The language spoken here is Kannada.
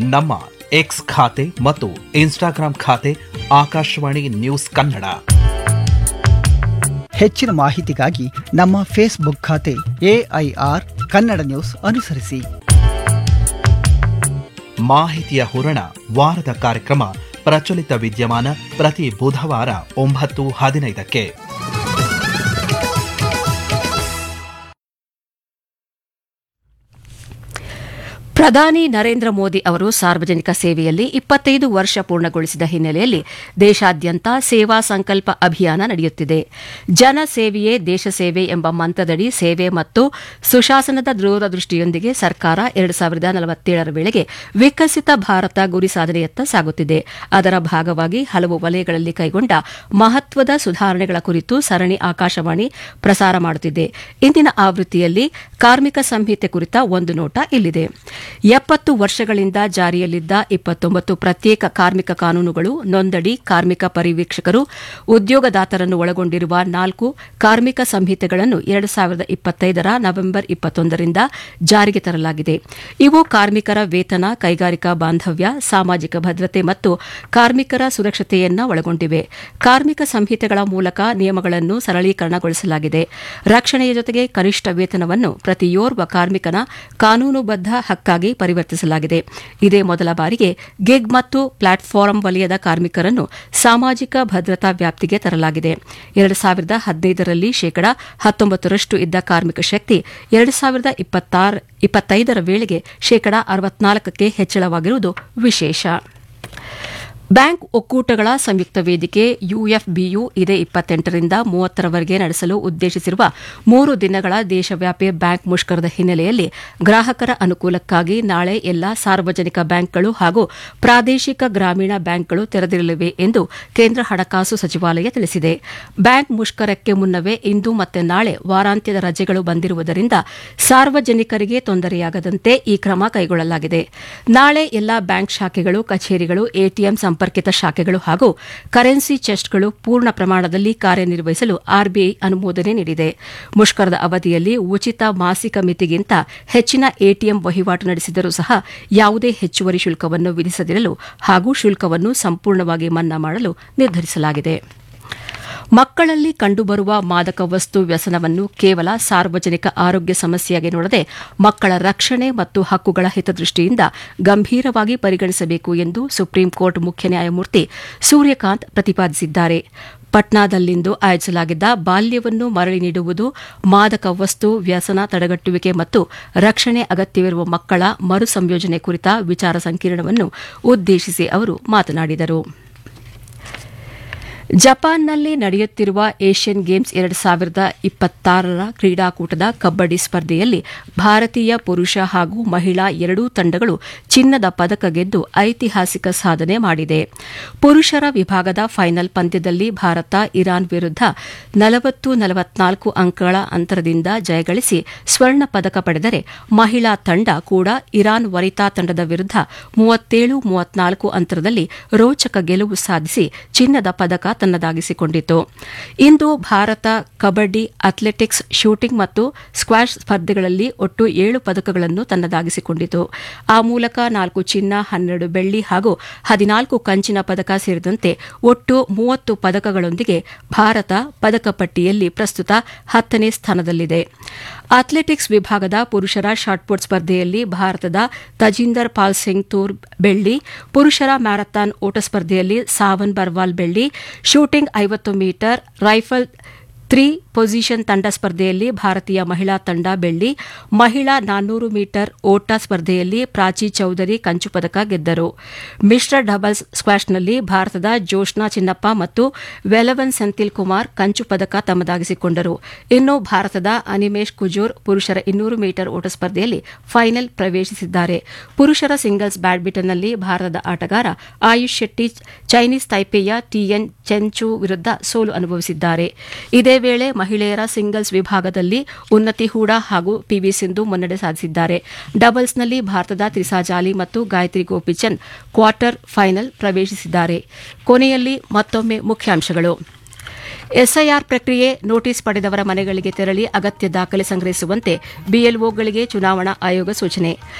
ನಮ್ಮ ಎಕ್ಸ್ ಖಾತೆ ಮತ್ತು ಇನ್ಸ್ಟಾಗ್ರಾಂ ಖಾತೆ ಆಕಾಶವಾಣಿ ನ್ಯೂಸ್ ಕನ್ನಡ ಹೆಚ್ಚಿನ ಮಾಹಿತಿಗಾಗಿ ನಮ್ಮ ಫೇಸ್ಬುಕ್ ಖಾತೆ ಎಐಆರ್ ಕನ್ನಡ ನ್ಯೂಸ್ ಅನುಸರಿಸಿ ಮಾಹಿತಿಯ ಹೂರಣ ವಾರದ ಕಾರ್ಯಕ್ರಮ ಪ್ರಚಲಿತ ವಿದ್ಯಮಾನ ಪ್ರತಿ ಬುಧವಾರ ಒಂಬತ್ತು ಹದಿನೈದಕ್ಕೆ ಪ್ರಧಾನಿ ನರೇಂದ್ರ ಮೋದಿ ಅವರು ಸಾರ್ವಜನಿಕ ಸೇವೆಯಲ್ಲಿ ಇಪ್ಪತ್ತೈದು ವರ್ಷ ಪೂರ್ಣಗೊಳಿಸಿದ ಹಿನ್ನೆಲೆಯಲ್ಲಿ ದೇಶಾದ್ಯಂತ ಸೇವಾ ಸಂಕಲ್ಪ ಅಭಿಯಾನ ನಡೆಯುತ್ತಿದೆ ಜನ ಸೇವೆಯೇ ದೇಶ ಸೇವೆ ಎಂಬ ಮಂತ್ರದಡಿ ಸೇವೆ ಮತ್ತು ಸುಶಾಸನದ ದೂರದೃಷ್ಟಿಯೊಂದಿಗೆ ಸರ್ಕಾರ ಎರಡು ಸಾವಿರದ ನಲವತ್ತೇಳರ ವೇಳೆಗೆ ವಿಕಸಿತ ಭಾರತ ಗುರಿ ಸಾಧನೆಯತ್ತ ಸಾಗುತ್ತಿದೆ ಅದರ ಭಾಗವಾಗಿ ಹಲವು ವಲಯಗಳಲ್ಲಿ ಕೈಗೊಂಡ ಮಹತ್ವದ ಸುಧಾರಣೆಗಳ ಕುರಿತು ಸರಣಿ ಆಕಾಶವಾಣಿ ಪ್ರಸಾರ ಮಾಡುತ್ತಿದೆ ಇಂದಿನ ಆವೃತ್ತಿಯಲ್ಲಿ ಕಾರ್ಮಿಕ ಸಂಹಿತೆ ಕುರಿತ ಒಂದು ನೋಟ ಇಲ್ಲಿದೆ ಎಪ್ಪತ್ತು ವರ್ಷಗಳಿಂದ ಜಾರಿಯಲ್ಲಿದ್ದ ಇಪ್ಪತ್ತೊಂಬತ್ತು ಪ್ರತ್ಯೇಕ ಕಾರ್ಮಿಕ ಕಾನೂನುಗಳು ನೊಂದಡಿ ಕಾರ್ಮಿಕ ಪರಿವೀಕ್ಷಕರು ಉದ್ಯೋಗದಾತರನ್ನು ಒಳಗೊಂಡಿರುವ ನಾಲ್ಕು ಕಾರ್ಮಿಕ ಸಂಹಿತೆಗಳನ್ನು ಎರಡು ಸಾವಿರದ ಇಪ್ಪತ್ತೈದರ ನವೆಂಬರ್ ಇಪ್ಪತ್ತೊಂದರಿಂದ ಜಾರಿಗೆ ತರಲಾಗಿದೆ ಇವು ಕಾರ್ಮಿಕರ ವೇತನ ಕೈಗಾರಿಕಾ ಬಾಂಧವ್ಯ ಸಾಮಾಜಿಕ ಭದ್ರತೆ ಮತ್ತು ಕಾರ್ಮಿಕರ ಸುರಕ್ಷತೆಯನ್ನ ಒಳಗೊಂಡಿವೆ ಕಾರ್ಮಿಕ ಸಂಹಿತೆಗಳ ಮೂಲಕ ನಿಯಮಗಳನ್ನು ಸರಳೀಕರಣಗೊಳಿಸಲಾಗಿದೆ ರಕ್ಷಣೆಯ ಜೊತೆಗೆ ಕನಿಷ್ಠ ವೇತನವನ್ನು ಪ್ರತಿಯೋರ್ವ ಕಾರ್ಮಿಕನ ಕಾನೂನುಬದ್ಧ ಹಕ್ಕಾಗಿ ಪರಿವರ್ತಿಸಲಾಗಿದೆ ಇದೇ ಮೊದಲ ಬಾರಿಗೆ ಗಿಗ್ ಮತ್ತು ಪ್ಲಾಟ್ಫಾರ್ಮ್ ವಲಯದ ಕಾರ್ಮಿಕರನ್ನು ಸಾಮಾಜಿಕ ಭದ್ರತಾ ವ್ಯಾಪ್ತಿಗೆ ತರಲಾಗಿದೆ ಎರಡು ಸಾವಿರದ ಹದಿನೈದರಲ್ಲಿ ಶೇಕಡಾ ಹತ್ತೊಂಬತ್ತರಷ್ಟು ಇದ್ದ ಕಾರ್ಮಿಕ ಶಕ್ತಿ ಎರಡು ಸಾವಿರದ ಇಪ್ಪತ್ತೈದರ ವೇಳೆಗೆ ಶೇಕಡಾ ಅರವತ್ನಾಲ್ಕಕ್ಕೆ ಹೆಚ್ಚಳವಾಗಿರುವುದು ವಿಶೇಷ ಬ್ಯಾಂಕ್ ಒಕ್ಕೂಟಗಳ ಸಂಯುಕ್ತ ವೇದಿಕೆ ಯುಎಫ್ಬಿಯು ಇದೇ ಇಪ್ಪತ್ತೆಂಟರಿಂದ ಮೂವತ್ತರವರೆಗೆ ನಡೆಸಲು ಉದ್ದೇಶಿಸಿರುವ ಮೂರು ದಿನಗಳ ದೇಶವ್ಯಾಪಿ ಬ್ಯಾಂಕ್ ಮುಷ್ಕರದ ಹಿನ್ನೆಲೆಯಲ್ಲಿ ಗ್ರಾಹಕರ ಅನುಕೂಲಕ್ಕಾಗಿ ನಾಳೆ ಎಲ್ಲಾ ಸಾರ್ವಜನಿಕ ಬ್ಯಾಂಕ್ಗಳು ಹಾಗೂ ಪ್ರಾದೇಶಿಕ ಗ್ರಾಮೀಣ ಬ್ಯಾಂಕ್ಗಳು ತೆರೆದಿರಲಿವೆ ಎಂದು ಕೇಂದ್ರ ಹಣಕಾಸು ಸಚಿವಾಲಯ ತಿಳಿಸಿದೆ ಬ್ಯಾಂಕ್ ಮುಷ್ಕರಕ್ಕೆ ಮುನ್ನವೇ ಇಂದು ಮತ್ತು ನಾಳೆ ವಾರಾಂತ್ಯದ ರಜೆಗಳು ಬಂದಿರುವುದರಿಂದ ಸಾರ್ವಜನಿಕರಿಗೆ ತೊಂದರೆಯಾಗದಂತೆ ಈ ಕ್ರಮ ಕೈಗೊಳ್ಳಲಾಗಿದೆ ನಾಳೆ ಎಲ್ಲಾ ಬ್ಯಾಂಕ್ ಶಾಖೆಗಳು ಕಚೇರಿಗಳು ಎಟಿಎಂ ಸಂಪರ್ಕಿತ ಶಾಖೆಗಳು ಹಾಗೂ ಕರೆನ್ಸಿ ಚೆಸ್ಟ್ಗಳು ಪೂರ್ಣ ಪ್ರಮಾಣದಲ್ಲಿ ಕಾರ್ಯನಿರ್ವಹಿಸಲು ಆರ್ಬಿಐ ಅನುಮೋದನೆ ನೀಡಿದೆ ಮುಷ್ಕರದ ಅವಧಿಯಲ್ಲಿ ಉಚಿತ ಮಾಸಿಕ ಮಿತಿಗಿಂತ ಹೆಚ್ಚಿನ ಎಟಿಎಂ ವಹಿವಾಟು ನಡೆಸಿದರೂ ಸಹ ಯಾವುದೇ ಹೆಚ್ಚುವರಿ ಶುಲ್ಕವನ್ನು ವಿಧಿಸದಿರಲು ಹಾಗೂ ಶುಲ್ಕವನ್ನು ಸಂಪೂರ್ಣವಾಗಿ ಮನ್ನಾ ಮಾಡಲು ನಿರ್ಧರಿಸಲಾಗಿದೆ ಮಕ್ಕಳಲ್ಲಿ ಕಂಡುಬರುವ ಮಾದಕ ವಸ್ತು ವ್ಯಸನವನ್ನು ಕೇವಲ ಸಾರ್ವಜನಿಕ ಆರೋಗ್ಯ ಸಮಸ್ಯೆಯಾಗಿ ನೋಡದೆ ಮಕ್ಕಳ ರಕ್ಷಣೆ ಮತ್ತು ಹಕ್ಕುಗಳ ಹಿತದೃಷ್ಟಿಯಿಂದ ಗಂಭೀರವಾಗಿ ಪರಿಗಣಿಸಬೇಕು ಎಂದು ಸುಪ್ರೀಂ ಕೋರ್ಟ್ ಮುಖ್ಯ ನ್ಯಾಯಮೂರ್ತಿ ಸೂರ್ಯಕಾಂತ್ ಪ್ರತಿಪಾದಿಸಿದ್ದಾರೆ ಪಟ್ನಾದಲ್ಲಿಂದು ಆಯೋಜಿಸಲಾಗಿದ್ದ ಬಾಲ್ಯವನ್ನು ಮರಳಿ ನೀಡುವುದು ಮಾದಕ ವಸ್ತು ವ್ಯಸನ ತಡೆಗಟ್ಟುವಿಕೆ ಮತ್ತು ರಕ್ಷಣೆ ಅಗತ್ಯವಿರುವ ಮಕ್ಕಳ ಮರು ಸಂಯೋಜನೆ ಕುರಿತ ವಿಚಾರ ಸಂಕಿರಣವನ್ನು ಉದ್ದೇಶಿಸಿ ಅವರು ಮಾತನಾಡಿದರು ಜಪಾನ್ನಲ್ಲಿ ನಡೆಯುತ್ತಿರುವ ಏಷ್ಯನ್ ಗೇಮ್ಸ್ ಎರಡು ಸಾವಿರದ ಇಪ್ಪತ್ತಾರರ ಕ್ರೀಡಾಕೂಟದ ಕಬ್ಬಡಿ ಸ್ಪರ್ಧೆಯಲ್ಲಿ ಭಾರತೀಯ ಪುರುಷ ಹಾಗೂ ಮಹಿಳಾ ಎರಡೂ ತಂಡಗಳು ಚಿನ್ನದ ಪದಕ ಗೆದ್ದು ಐತಿಹಾಸಿಕ ಸಾಧನೆ ಮಾಡಿದೆ ಪುರುಷರ ವಿಭಾಗದ ಫೈನಲ್ ಪಂದ್ಯದಲ್ಲಿ ಭಾರತ ಇರಾನ್ ವಿರುದ್ಧ ನಲವತ್ತು ನಲವತ್ನಾಲ್ಕು ಅಂಕಗಳ ಅಂತರದಿಂದ ಜಯಗಳಿಸಿ ಸ್ವರ್ಣ ಪದಕ ಪಡೆದರೆ ಮಹಿಳಾ ತಂಡ ಕೂಡ ಇರಾನ್ ವನಿತಾ ತಂಡದ ವಿರುದ್ಧ ಮೂವತ್ತೇಳು ಮೂವತ್ನಾಲ್ಕು ಅಂತರದಲ್ಲಿ ರೋಚಕ ಗೆಲುವು ಸಾಧಿಸಿ ಚಿನ್ನದ ಪದಕ ತನ್ನದಾಗಿಸಿಕೊಂಡಿತು ಇಂದು ಭಾರತ ಕಬಡ್ಡಿ ಅಥ್ಲೆಟಿಕ್ಸ್ ಶೂಟಿಂಗ್ ಮತ್ತು ಸ್ಕ್ವಾಷ್ ಸ್ಪರ್ಧೆಗಳಲ್ಲಿ ಒಟ್ಟು ಏಳು ಪದಕಗಳನ್ನು ತನ್ನದಾಗಿಸಿಕೊಂಡಿತು ಆ ಮೂಲಕ ನಾಲ್ಕು ಚಿನ್ನ ಹನ್ನೆರಡು ಬೆಳ್ಳಿ ಹಾಗೂ ಹದಿನಾಲ್ಕು ಕಂಚಿನ ಪದಕ ಸೇರಿದಂತೆ ಒಟ್ಟು ಮೂವತ್ತು ಪದಕಗಳೊಂದಿಗೆ ಭಾರತ ಪದಕ ಪಟ್ಟಿಯಲ್ಲಿ ಪ್ರಸ್ತುತ ಹತ್ತನೇ ಸ್ಥಾನದಲ್ಲಿದೆ ಅಥ್ಲೆಟಿಕ್ಸ್ ವಿಭಾಗದ ಪುರುಷರ ಶಾಟ್ಪುಟ್ ಸ್ಪರ್ಧೆಯಲ್ಲಿ ಭಾರತದ ತಜಿಂದರ್ ಪಾಲ್ ಸಿಂಗ್ ತೂರ್ ಬೆಳ್ಳಿ ಪುರುಷರ ಮ್ಯಾರಥಾನ್ ಓಟ ಸ್ಪರ್ಧೆಯಲ್ಲಿ ಸಾವನ್ ಬರ್ವಾಲ್ ಬೆಳ್ಳಿ ಶೂಟಿಂಗ್ ಐವತ್ತು ಮೀಟರ್ ರೈಫಲ್ ತ್ರೀ ಪೊಸಿಷನ್ ತಂಡ ಸ್ಪರ್ಧೆಯಲ್ಲಿ ಭಾರತೀಯ ಮಹಿಳಾ ತಂಡ ಬೆಳ್ಳಿ ಮಹಿಳಾ ನಾನ್ನೂರು ಮೀಟರ್ ಓಟ ಸ್ಪರ್ಧೆಯಲ್ಲಿ ಪ್ರಾಚಿ ಚೌಧರಿ ಕಂಚು ಪದಕ ಗೆದ್ದರು ಮಿಶ್ರ ಡಬಲ್ಸ್ ಸ್ಕ್ವಾಷ್ನಲ್ಲಿ ಭಾರತದ ಜೋಷ್ನಾ ಚಿನ್ನಪ್ಪ ಮತ್ತು ವೆಲವನ್ ಸೆಂಥಿಲ್ ಕುಮಾರ್ ಕಂಚು ಪದಕ ತಮ್ಮದಾಗಿಸಿಕೊಂಡರು ಇನ್ನು ಭಾರತದ ಅನಿಮೇಶ್ ಕುಜೂರ್ ಪುರುಷರ ಇನ್ನೂರು ಮೀಟರ್ ಓಟ ಸ್ಪರ್ಧೆಯಲ್ಲಿ ಫೈನಲ್ ಪ್ರವೇಶಿಸಿದ್ದಾರೆ ಪುರುಷರ ಸಿಂಗಲ್ಸ್ ಬ್ಯಾಡ್ಮಿಂಟನ್ನಲ್ಲಿ ಭಾರತದ ಆಟಗಾರ ಆಯುಷ್ ಶೆಟ್ಟಿ ಚೈನೀಸ್ ತೈಪೇಯ ಟಿಎನ್ ಚೆಂಚು ವಿರುದ್ಧ ಸೋಲು ಅನುಭವಿಸಿದ್ದಾರೆ ಇದೇ ವೇಳೆ ಮಹಿಳೆಯರ ಸಿಂಗಲ್ಸ್ ವಿಭಾಗದಲ್ಲಿ ಉನ್ನತಿ ಹೂಡಾ ಹಾಗೂ ಪಿವಿ ಸಿಂಧು ಮುನ್ನಡೆ ಸಾಧಿಸಿದ್ದಾರೆ ಡಬಲ್ಸ್ನಲ್ಲಿ ಭಾರತದ ತ್ರಿಸಾ ಜಾಲಿ ಮತ್ತು ಗಾಯತ್ರಿ ಗೋಪಿಚಂದ್ ಕ್ವಾರ್ಟರ್ ಫೈನಲ್ ಪ್ರವೇಶಿಸಿದ್ದಾರೆ ಕೊನೆಯಲ್ಲಿ ಮತ್ತೊಮ್ಮೆ ಮುಖ್ಯಾಂಶಗಳು ಎಸ್ಐಆರ್ ಪ್ರಕ್ರಿಯೆ ನೋಟಿಸ್ ಪಡೆದವರ ಮನೆಗಳಿಗೆ ತೆರಳಿ ಅಗತ್ಯ ದಾಖಲೆ ಸಂಗ್ರಹಿಸುವಂತೆ ಬಿಎಲ್ಒಗಳಿಗೆ ಚುನಾವಣಾ ಆಯೋಗ ಸೂಚನೆ